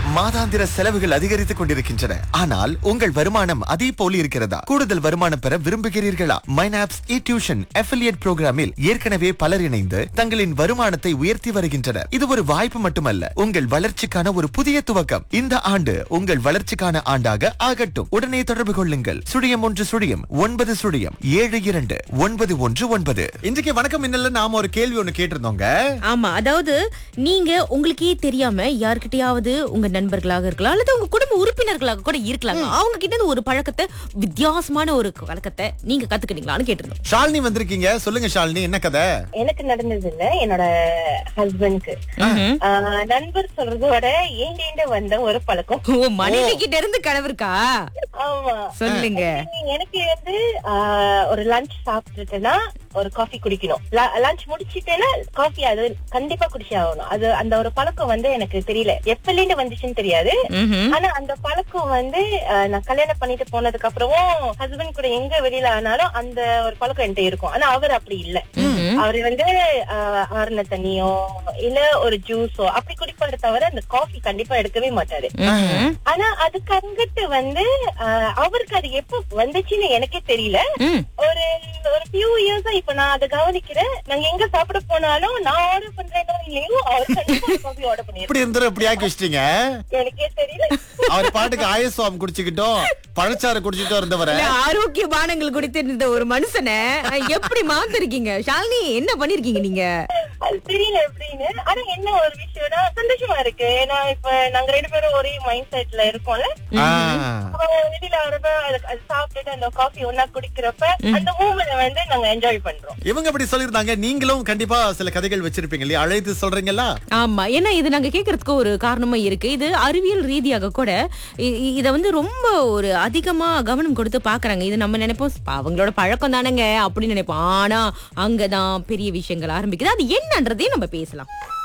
மாதாந்திர செலவுகள் அதிகரித்துக் கொண்டிருக்கின்றன ஆனால் உங்கள் வருமானம் அதே போல் இருக்கிறதா கூடுதல் வருமானம் பெற விரும்புகிறீர்களா மைனாப்ஸ் இ டியூஷன் அஃபிலியேட் புரோகிராமில் ஏற்கனவே பலர் இணைந்து தங்களின் வருமானத்தை உயர்த்தி வருகின்றனர் இது ஒரு வாய்ப்பு மட்டுமல்ல உங்கள் வளர்ச்சிக்கான ஒரு புதிய துவக்கம் இந்த ஆண்டு உங்கள் வளர்ச்சிக்கான ஆண்டாக ஆகட்டும் உடனே தொடர்பு கொள்ளுங்கள் சுழியம் ஒன்று சுழியம் ஒன்பது சுழியம் ஏழு இரண்டு ஒன்பது ஒன்று ஒன்பது இன்றைக்கு வணக்கம் இன்னல்ல நாம ஒரு கேள்வி ஒண்ணு கேட்டிருந்தோங்க ஆமா அதாவது நீங்க உங்களுக்கே தெரியாம யார்கிட்டயாவது உங்க நண்பர்களாக இருக்கலாம் அல்லது உங்க குடும்ப உறுப்பினர்களாக கூட இருக்கலாம் அவங்க கிட்ட இருந்து ஒரு பழக்கத்தை வித்தியாசமான ஒரு பழக்கத்தை நீங்க கத்துக்கிட்டீங்களான்னு கேட்டிருந்தோம் ஷாலினி வந்திருக்கீங்க சொல்லுங்க ஷாலினி என்ன கதை எனக்கு நடந்தது இல்ல என்னோட ஹஸ்பண்ட்க்கு நண்பர் சொல்றத விட ஏண்டேண்ட வந்த ஒரு பழக்கம் ஓ மனைவி கிட்ட இருந்து கணவருக்கா ஆமா சொல்லுங்க எனக்கு வந்து ஆஹ், ஒரு லஞ்ச் சாப்பிட்டுட்டேன்னா ஒரு காஃபி குடிக்கணும் லஞ்ச் முடிச்சிட்டேன்னா காஃபி அது கண்டிப்பா குடிச்சே ஆகணும் அது அந்த ஒரு பழக்கம் வந்து எனக்கு தெரியல எப்பல இருந்து வந்துச்சுன்னு தெரியாது ம்ஹும். ஆனா அந்த பழக்கம் வந்து ஆஹ், நான் கல்யாணம் பண்ணிட்டு போனதுக்கு அப்புறமும் ஹஸ்பண்ட் கூட எங்க வெளியில ஆனாலும் அந்த ஒரு பழக்கம் என்கிட்ட இருக்கும் ஆனா அவர் அப்படி இல்ல அவரு வந்து ஆஹ், ஆறுன தண்ணியோ இல்ல ஒரு ஜூஸோ அப்படி குடிப்பாரு தவிர அந்த காஃபி கண்டிப்பா எடுக்கவே மாட்டாரு ம்ஹும். ஆனா அதுக்கு அங்கிட்டு வந்து ஆஹ், அவருக்கு அது எப்ப வந்துச்சுன்னு எனக்கே தெரியல ம். ஒரு ஒரு ஃபியூ இயர்ஸா இப்ப நான் அதை கவனிக்கிறேன் நாங்க எங்க சாப்பிட போனாலும் நான் ஆர்டர் பண்றேனோ இல்லையோ அவர் கண்டிப்பா காஃபி ஆர்டர் பண்ணிருக்கேன் இப்படி இருந்தா இப்படி ஆக்கி வச்சிட்டீங்க எனக்கே தெரியல அவர் பாட்டுக்கு ஆயசுவாம் குடிச்சுக்கிட்டோம் பழச்சாறு குடிச்சுக்கிட்டோம் இருந்தவரை இல்ல, ஆரோக்கிய பானங்கள் குடித்து இருந்த ஒரு மனுஷனை அஹ், எப்படி மாத்திருக்கீங்க ஷாலினி என்ன பண்ணிருக்கீங்க நீங்க அது தெரியல எப்படின்னு ஆனா என்ன ஒரு விஷயம்னா சந்தோஷமா இருக்கு ஏன்னா இப்ப நாங்க ரெண்டு பேரும் ஒரே மைண்ட் செட்ல இருக்கோம்ல ஆ. அப்ப வெளியில வரப்ப அது- அது சாப்பிட்டுட்டு அந்த காஃபி ஒன்னா குடிக்கிறப்ப அந்த மூமெண்ட் வந்து நாங்க என்ஜாய் பண்றோம் இவங்க அப்படி சொல்லிருந்தாங்க நீங்களும் கண்டிப்பா சில கதைகள் வச்சிருப்பீங்க இல்லையா அழைத்து சொல்றீங்களா ஆமா ஏன்னா இது நாங்க கேக்குறதுக்கு ஒரு காரணமா இருக்கு இது அறிவியல் ரீதியாக கூட இ- இ- இத வந்து ரொம்ப ஒரு அதிகமா கவனம் கொடுத்து பாக்குறாங்க இது நம்ம நினைப்போம் "பா, அவங்களோட பழக்கம் தானங்க அப்படின்னு நினைப்போம் ஆனா அங்கதான் பெரிய விஷயங்கள் ஆரம்பிக்குது அது என்னன்றதையும் நம்ம பேசலாம்